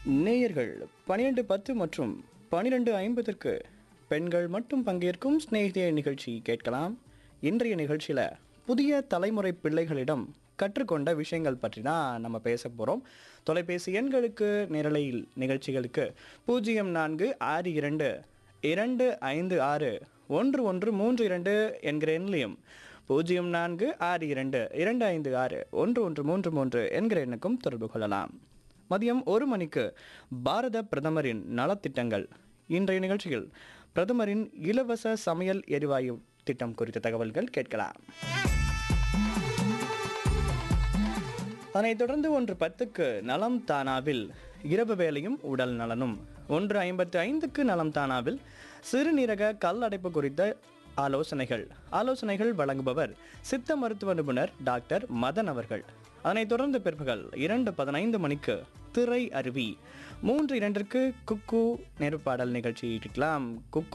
நேயர்கள் பன்னிரெண்டு பத்து மற்றும் பன்னிரெண்டு ஐம்பதற்கு பெண்கள் மட்டும் பங்கேற்கும் ஸ்நேகிதே நிகழ்ச்சி கேட்கலாம் இன்றைய நிகழ்ச்சியில் புதிய தலைமுறை பிள்ளைகளிடம் கற்றுக்கொண்ட விஷயங்கள் பற்றி தான் நம்ம பேச போகிறோம் தொலைபேசி எண்களுக்கு நிரலையில் நிகழ்ச்சிகளுக்கு பூஜ்ஜியம் நான்கு ஆறு இரண்டு இரண்டு ஐந்து ஆறு ஒன்று ஒன்று மூன்று இரண்டு என்கிற எண்ணிலையும் பூஜ்ஜியம் நான்கு ஆறு இரண்டு இரண்டு ஐந்து ஆறு ஒன்று ஒன்று மூன்று மூன்று என்கிற எண்ணுக்கும் தொடர்பு கொள்ளலாம் மதியம் ஒரு மணிக்கு பாரத பிரதமரின் நலத்திட்டங்கள் இன்றைய நிகழ்ச்சியில் பிரதமரின் இலவச சமையல் எரிவாயு திட்டம் குறித்த தகவல்கள் கேட்கலாம் அதனைத் தொடர்ந்து ஒன்று பத்துக்கு நலம் தானாவில் இரவு வேலையும் உடல் நலனும் ஒன்று ஐம்பத்து ஐந்துக்கு நலம் தானாவில் சிறுநீரக கல் அடைப்பு குறித்த ஆலோசனைகள் ஆலோசனைகள் வழங்குபவர் சித்த மருத்துவ நிபுணர் டாக்டர் மதன் அவர்கள் அதனைத் தொடர்ந்து பிற்பகல் இரண்டு பதினைந்து மணிக்கு திரை அருவி மூன்று இரண்டிற்கு குக்கு நெருப்பாடல் நிகழ்ச்சி இருக்கலாம் குக்கு